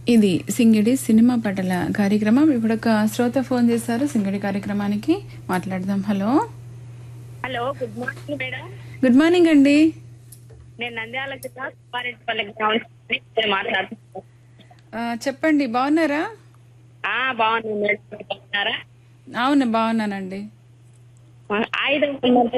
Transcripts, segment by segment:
ఇది సింగిడి సినిమా పటల కార్యక్రమం ఇప్పుడు ఒక శ్రోత ఫోన్ చేశారు సింగిడి కార్యక్రమానికి మాట్లాడదాం hello hello good morning madam good morning అండి నేను నంద్యాల జిల్లా సుబ్బారెడ్డిపల్లి గ్రౌండ్ నుంచి మాట్లాడుతున్నాను ఆ, చెప్పండి బాగున్నారా ఆ, బాగున్నాను మేడం మీరు బాగున్నారా అవును బాగున్నానండి ఆ, ఆయుధం ఉందంటే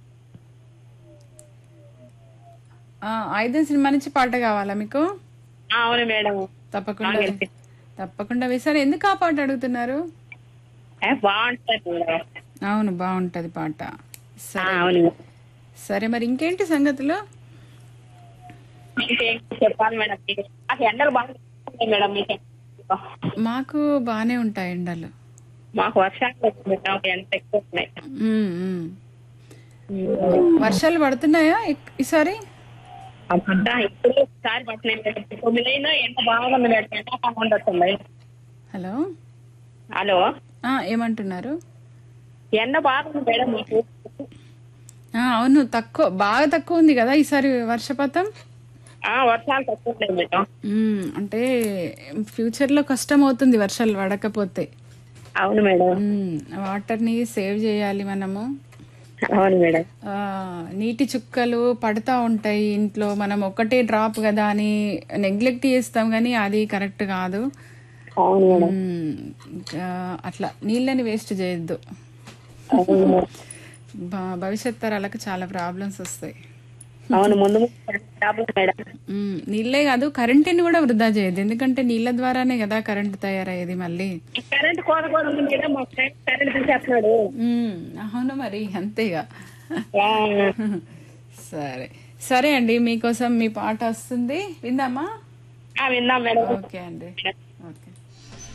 ఆ, ఐదం సినిమా నుంచి పాట కావాలా మీకు ఆ, అవును మేడం తప్పకుండా బాగా తప్పకుండా వేసారు ఎందుకు ఆ పాట అడుగుతున్నారు ఏ, బాగుంటుంది మేడం అవును బాగుంటది పాట ఆ, సరే అవును మేడం. సరే మరి ఇంకేంటి సంగతులు ఇంకేం చెప్పాలి మేడం మీరు? మాకు ఎండలు బాగా ఉన్నాయి మేడం మీకు మాకు బాగానే ఉంటాయి ఎండలు మాకు వర్షాలు వచ్చాయి మేడం ఎండ ఎక్కువ ఉన్నాయి ఉమ్, ఉమ్. వర్షాలు పడుతున్నాయా ఇక్- ఈసారి ఆ పడ్డ ఇప్పుడు ఒకసారి పట్టినాయి మేడం తొమ్మిది అయినా ఎండ బాగుంది మేడం ఎండాకాలం ఉండొస్తుంది హలో హలో ఆ, ఏమంటున్నారు ఎండ బాగుంది మేడం మీకు ఆ, అవును తక్కువ బాగా తక్కువ ఉంది కదా ఈసారి వర్షపాతం ఆ, వర్షాలు తక్కువ ఉన్నాయి మేడం ఉమ్, అంటే ఫ్యూచర్లో కష్టం అవుతుంది వర్షాలు పడకపోతే అవును మేడం ఉమ్, వాటర్ని సేవ్ చేయాలి మనము అవును మేడం ఆ, నీటి చుక్కలు పడతా ఉంటాయి ఇంట్లో మనం ఒకటే డ్రాప్ కదా అని నెగ్లెక్ట్ చేస్తాం కానీ అది కరెక్ట్ కాదు అవును మేడం ఉమ్, ఇంకా అట్లా నీళ్ళని వేస్ట్ చేయొద్దు అవును మేడం. భ- భవిష్యత్ తరాలకు చాలా ప్రాబ్లమ్స్ వస్తాయి అవును ముందు ముందు ప్రాబ్లం మేడం ఉమ్, నీళ్ళే కాదు కరెంటుని కూడా వృధా చేయదు ఎందుకంటే నీళ్ళ ద్వారానే కదా కరెంట్ తయారయ్యేది మళ్ళీ కరెంట్ కోత కూడా ఉంది మేడం మా ఫ్రెండ్ కరెంట్ తీసేస్తున్నాడు ఉమ్, అవును మరి అంతేగా ఆ, సరే సరే అండి మీకోసం మీ పాట వస్తుంది విందామా ఆ, విన్నాం మేడం ఓకే అండి ఓకే